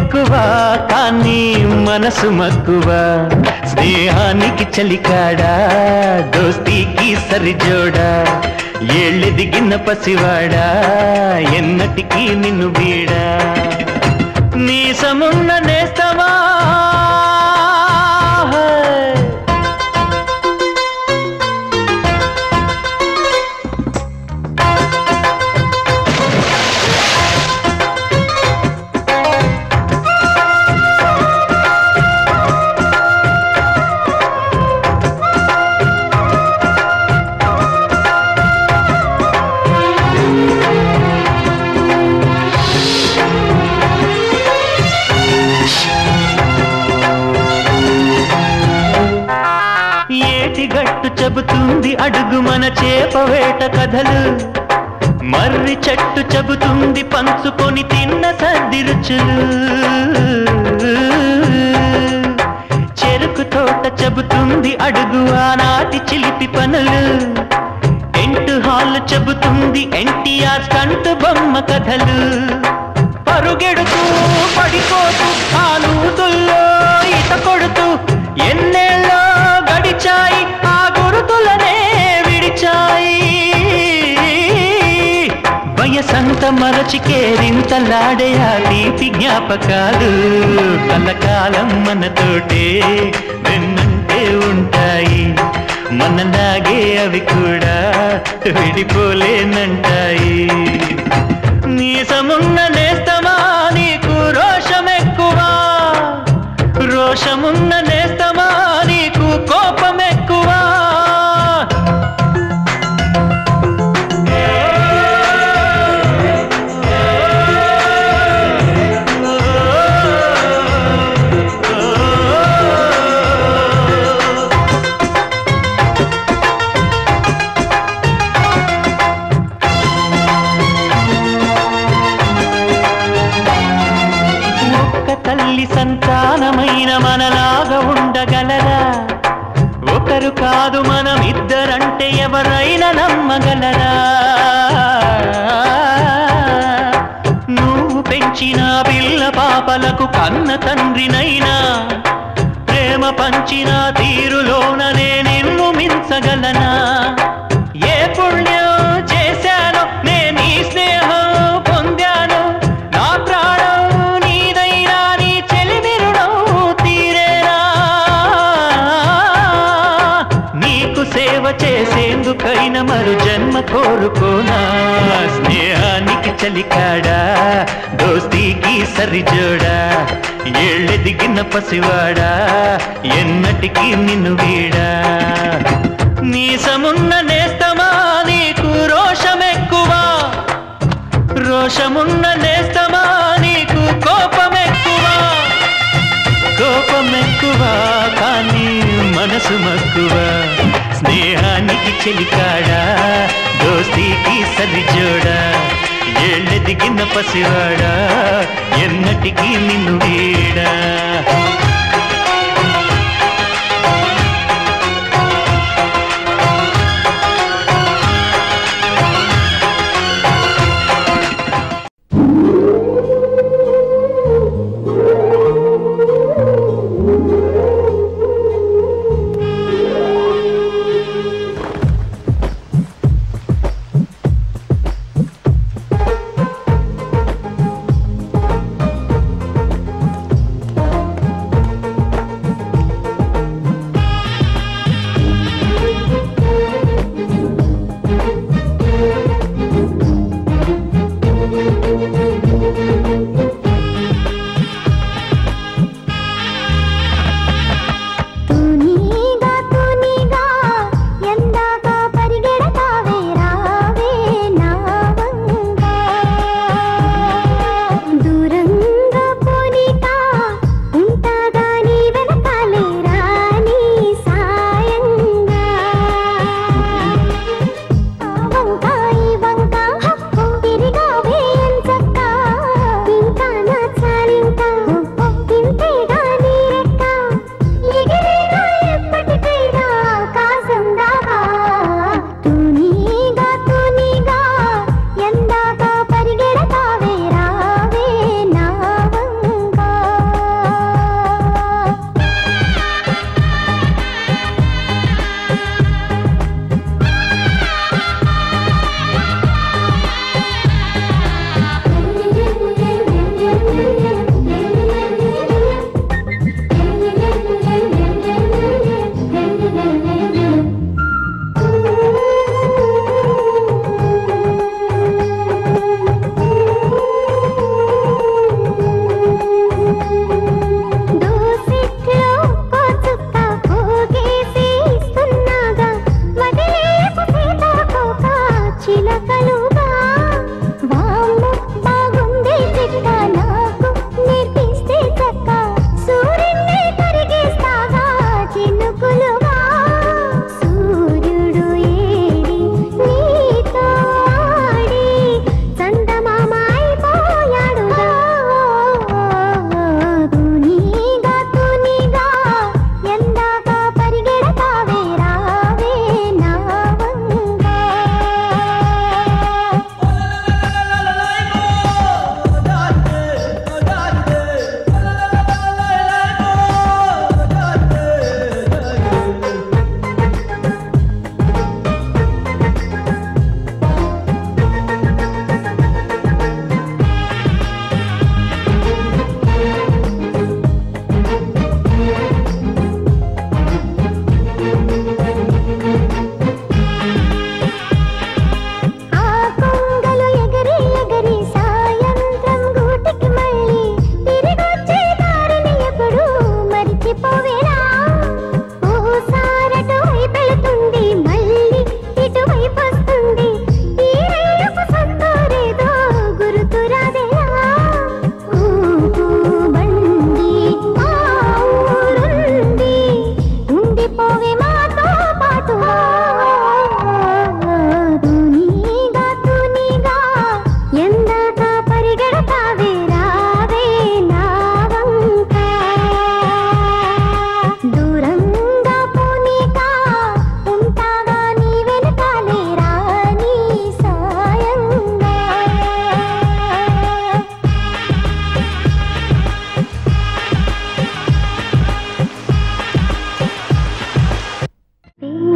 ఎక్కువ కానీ మనసు మక్కువ స్నేహానికి చలికాడా దోస్తీకి సరిజోడా ఏళ్ళెదిగిన పసివాడా ఎన్నటికీ నిన్ను వీడా నీ సమున్న నేస్తమా ఏటి గట్టు చెబుతుంది అడుగు మన చేప వేట కథలు మర్రి చెట్టు చెబుతుంది పంచుకొని తిన్న సర్ది రుచులు చెరుకు తోట చెబుతుంది అడుగు ఆనాటి చిలిపి పనులు టెంట్ హాల్ చెబుతుంది ఎన్టీఆర్ స్టంట్ బొమ్మ కథలు పరుగెడుతూ పడిపోతూ ఆ నూతుల్లో ఈత కొడుతూ ఎన్నేళ్ళో గడిచాయి ఆ గురుతులనే విడిచాయి వయసంత మరచి కేరింతలాడే ఆ తీపి జ్ఞాపకాలు కలకాలం మనతోటే వెన్నంటే ఉంటాయి మనలాగే అవి కూడా విడిపోలేనంటాయి నీసమున్న నేస్తమా నీకు రోషం ఎక్కువ రోషమున్న నేస్తమా నీకు కోపం ఎక్కువ ఒక్క తల్లి సంతానమైన మనలాగా ఉండగలరా ఒకరు కాదు మనం ఇద్దరంటే ఎవరైనా నమ్మగలరా నువ్వు పెంచిన పిల్ల పాపలకు కన్న తండ్రినైనా ప్రేమ పంచిన తీరులోననే నిన్ను మించగలనా ఏ పుణ్యం చేశానో నేను ఈ స్నేహం పొందాను నా ప్రాణం నీదైనా నీ చెలిమి రుణం తీరేనా నీకు సేవ చేసేందుకైన మరు జన్మ కోరుకోనా స్నేహానికి చలికాడా దోస్తీకి సరిజోడా ఏళ్ళెదిగిన పసివాడా ఎన్నటికీ నిన్ను వీడా నీ సమున్న నేస్తమా నీకు రోషం ఎక్కువ రోషమున్న నేస్తమా నీకు కోపం ఎక్కువ కోపం ఎక్కువ కానీ మనసు మక్కువ స్నేహానికి చెలికాడా దోస్తీకి సరిజోడా ఏళ్ళెదిగిన పసివాడా ఎన్నటికీ నిన్ను వీడా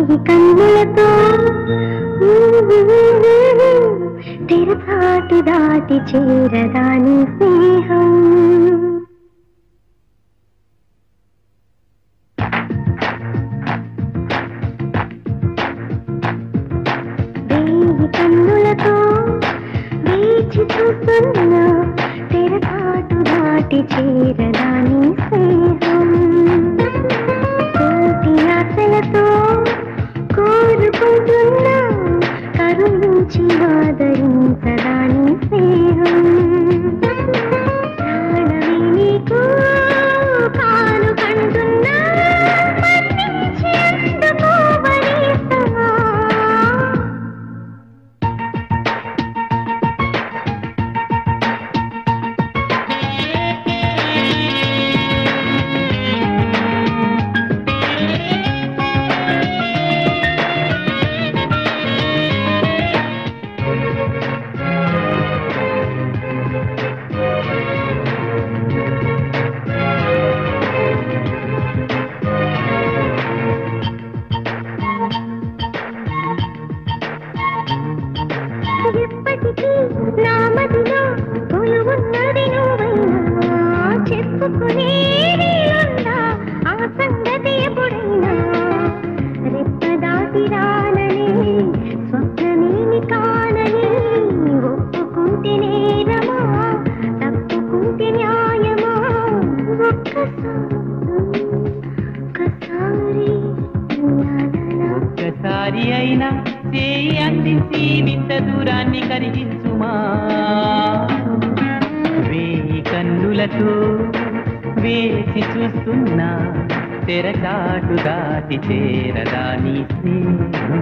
వేయి కన్నులతో తెరచాటు దాటి చేరదాని స్నేహం వేయి కన్నులతో వేచి చూస్తున్నా తెరచాటు దాటి చేరదాని స్నేహం కోటి ఆశలతో కోరుకుంటున్నా కరుణించి ఆదరించదాని స్నేహం ప్రాణమే నీకు కానుకంటున్నా మన్నించి అందుకోవనేస్తమా ఎప్పటికీ నా మదిలో కొలువున్నది నువ్వైనా చెప్పుకునే వీలుందా ఆ సంగతి ఎప్పుడైనా రెప్ప దాటి రానని స్వప్నమేమి కానని ఒప్పుకుంటే నేరమా తప్పుకుంటే న్యాయమా ఒక్కసారి ఒక్కసారి నాననా ఒక్కసారి అయినా చేయి అందించి నింత దూరాన్ని కరిగించుమా వేయి కన్నులతో వేచి చూస్తున్నా తెరచాటు దాటి చేరదా నీ స్నేహం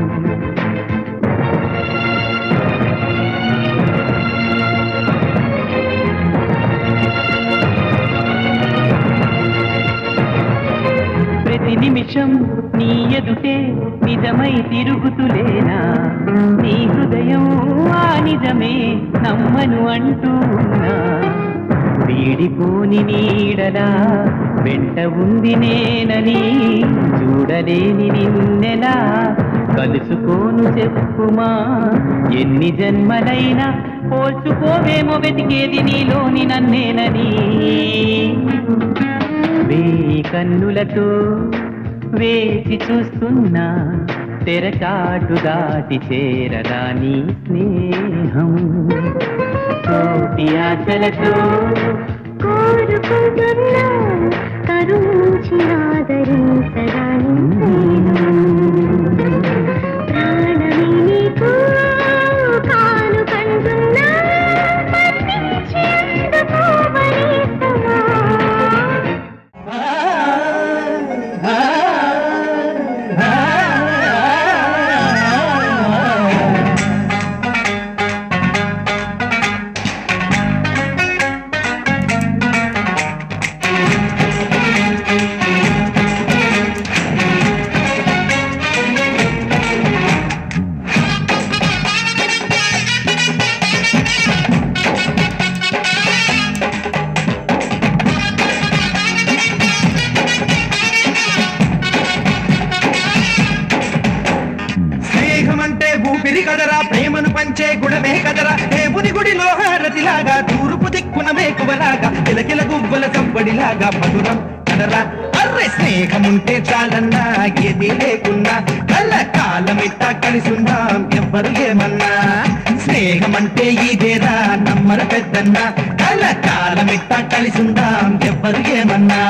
ప్రతి నిమిషం నీ ఎదుటే నిజమై తిరుగుతులేనా నీ హృదయం ఆ నిజమే నమ్మను అంటూ ఉన్నా వీడిపోని నీడలా వెంట ఉంది నేనని చూడలేని నిన్నెలా కలుసుకోను చెప్పుమా ఎన్ని జన్మలైనా పోల్చుకోవేమో వెతికేది నీలోని నన్నేనని వేయి కన్నులతో వేచి చూస్తున్నా తెరచాటు దాటి చేరదా నీ స్నేహం కోటి ఆశలతో కోరుకుంటున్నా కరుణించి ఆదరించడాని ప్రాణమే నీకు కానుకంటున్నా మన్నించి అందుకోవనేస్తమా స్నేహమంటే ఊపిరి కదరా ప్రేమను పంచే గుణమే కదరా దేవుని గుడిలో హారతిలాగా తూర్పు దిక్కున మేకువలాగా కిలకిల గువ్వల సంబడిలాగా మధురం కదరా అర్రె స్నేహముంటే చాలన్నా ఏది లేకున్నా కళ్ళ కాలమిట్ట కలిసుందాం ఎవ్వరు ఏమన్నా స్నేహమంటే ఇదేరా నమ్మర పెద్దన్న కళ్ళ కాలమిట్ట కలిసుందాం ఎవ్వరు ఏమన్నా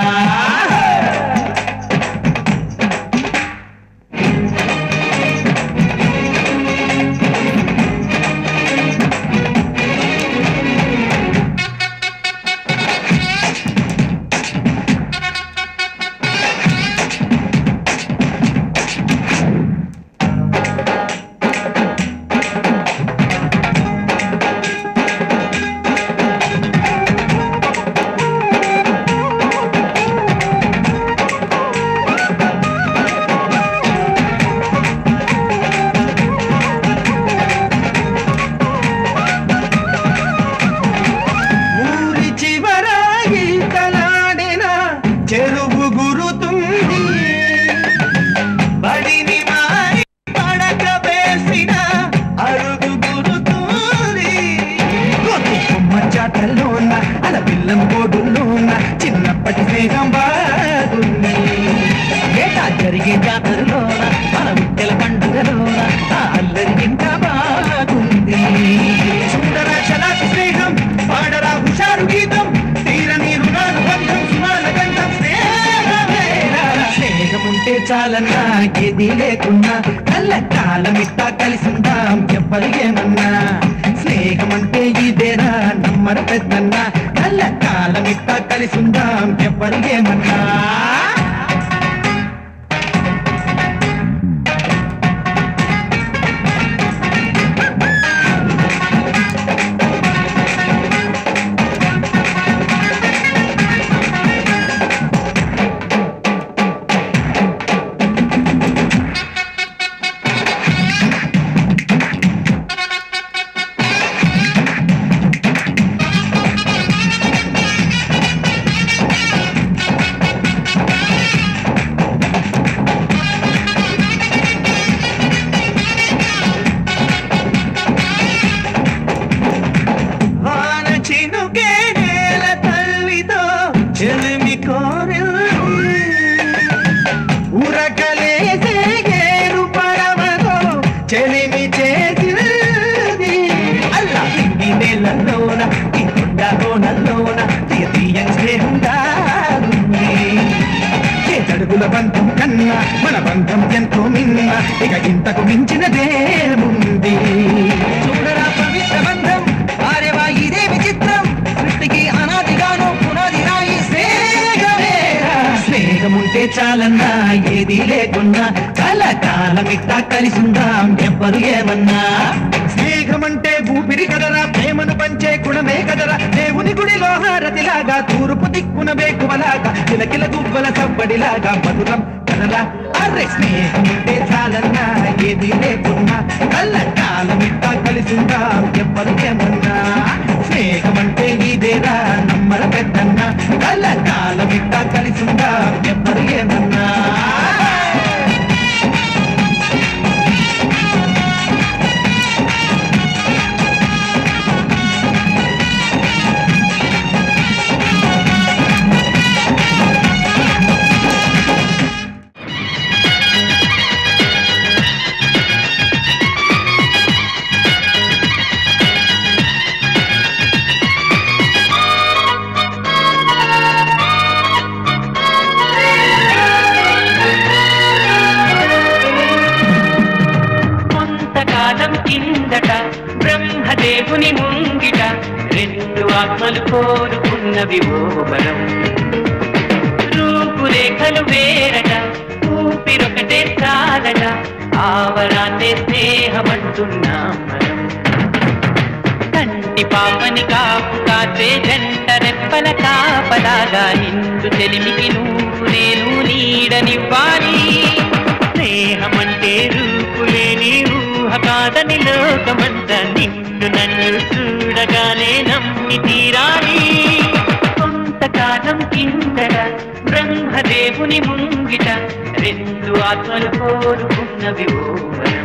చాలన్నా ఏది లేకున్నా కళ్ళ కాలమిట్టా కలిసిందాం ఎవ్వరు ఏమన్నా స్నేహం అంటే ఇదేనా నమ్మరు పెద్దన్న కళ్ళ కాలమిట్టా కలిసిందాం ఎవ్వరు ఏమన్నా వాన చినుకే నేల తల్లితో చెలిమి కోరిల్లు ఉరకలేసే గేరు పడవతో చెలిమి చేసింది అల్లా ఈ నేలలోన ఈ కొండ కోనల్లోన తీయ తీయని స్నేహం దాగుంది చేతడుగుల బంధం కన్నా మన బంధం ఎంతో మిన్న ఇక ఇంతకు మించినదేముంది చూడరా పవిత్ర బంధం ఆరేవా ఇదే విచిత్రం సృష్టికి అనాదిగాను పునాది రాయి స్నేహమేరా. స్నేహం ఉంటే చాలన్నా ఏది లేకున్నా కలకాలం ఇట్టా కలిసిందాం ఎవ్వరు ఏమన్నా స్నేహం అంటే ఊపిరి కదరా ప్రేమను పంచే గుణమే కదరా దేవుని గుడిలో హారతిలాగా తూర్పు దిక్కున వేకువలాగా కిలకిల గువ్వల సవ్వడిలాగా మధురం కదరా అర్రె స్నేహం ఉంటే చాలన్నా ఏది లేకున్నా కళ్ళకాలం ఇట్టా కలిసిందా ఎవ్వరు ఏమన్నా స్నేహం అంటే ఇదేరా నమ్మర పెద్దన్న కళ్ళకాలం ఇట్టా కలిసిందా ఎవ్వరు ఏమన్నా కొంతకాలం కిందట బ్రహ్మదేవుని ముంగిట రెండు ఆత్మలు కోరుకున్నవి ఓ బలం రూపురేఖలు వేరట ఊపిరొకటే చాలట ఆవరాన్నే స్నేహమంటున్నాం మనం కంటి పాపని కాపు కాచే జంట రెప్పల కాపలాగా నిండు చెలిమికి నువ్వు నేను నీడనివ్వాలి స్నేహమంటే రూపులేని ఊహ కాదని లోకమంతా నిన్ను నన్ను చూడగానే నమ్మి తీరాలి కొంతకాలం కిందట బ్రహ్మదేవుని ముంగిట రెండు ఆత్మలు కోరుకున్నవి ఓ వరం.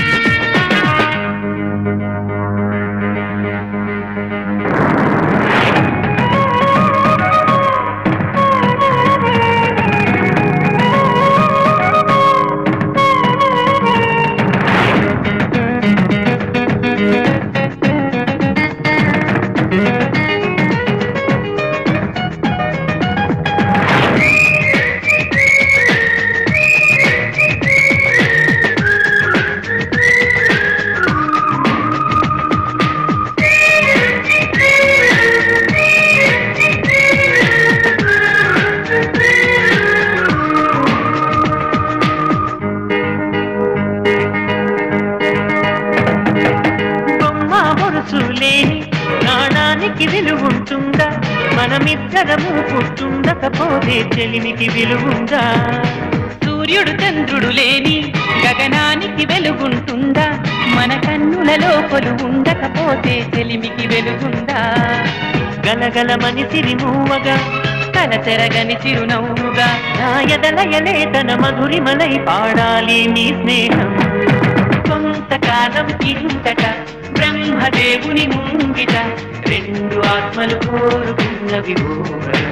బొమ్మ మురుసులేని ప్రాణానికి విలువుంటుందా మనమిద్దరము పుట్టుండకపోతే చెలిమికి విలువుందా సూర్యుడు చంద్రుడు లేని గగనానికి వెలుగుంటుందా మన కన్నులలో కొలు ఉండకపోతే చెలిమికి వెలుగుందా గలగలమని సిరిమూవగా తలచెరగని చిరునవ్వుగా నా ఎదలయలే తన మధురిమలై పాడాలి నీ స్నేహం కొంతకాలం కిందట బ్రహ్మదేవుని ముంగిట రెండు ఆత్మలు కోరుకున్నవి ఓ వరం.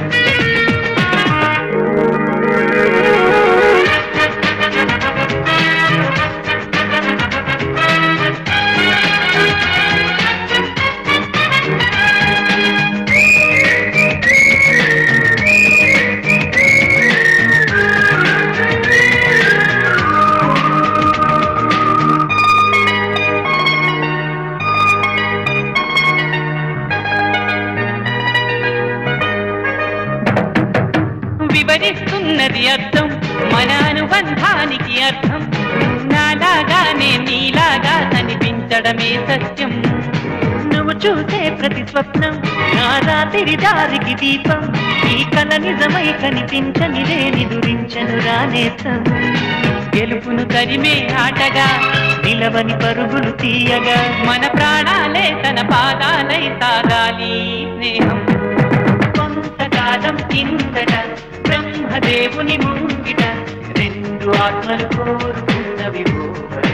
అర్థం నాలాగానే నీలాగా కనిపించడమే సత్యం నువ్వు చూసే ప్రతి స్వప్నం నా రాత్రి దారికి దీపం ఈ కల నిజమై కనిపించనిదే నిదురించను రానేతం గెలుపును తరిమే ఆటగా నిలవని పరుగులు తీయగా మన ప్రాణాలే తన పాదాలై సాగాలి స్నేహం కొంతకాలం కిందట బ్రహ్మదేవుని ముంగిట రెండు ఆత్మలు కోరుకున్నవి ఓవరం.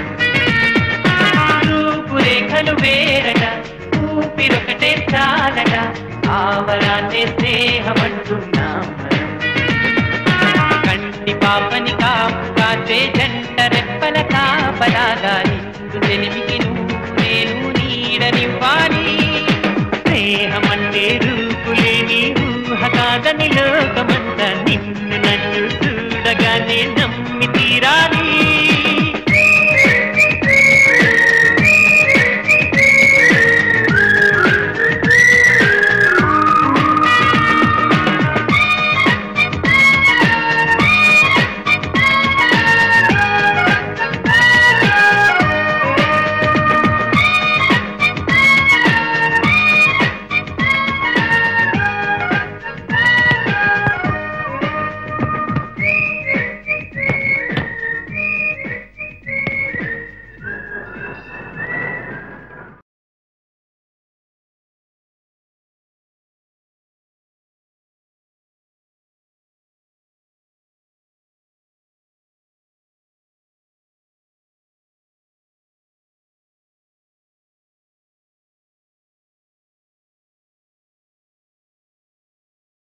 రూపురేఖలు వేరట ఊపిరొకటే చాలట ఆవరాన్నే స్నేహమంటున్నాం మనం. కంటి పాపని కాపు కాచే జంట రెప్పల కాపలాగాలి తెలివికి నువ్వు నేను నీడనివ్వాలి స్నేహమంటే రూపులేని ఊహ కాదని లోకమంతా నిన్ను నన్ను చూడగానే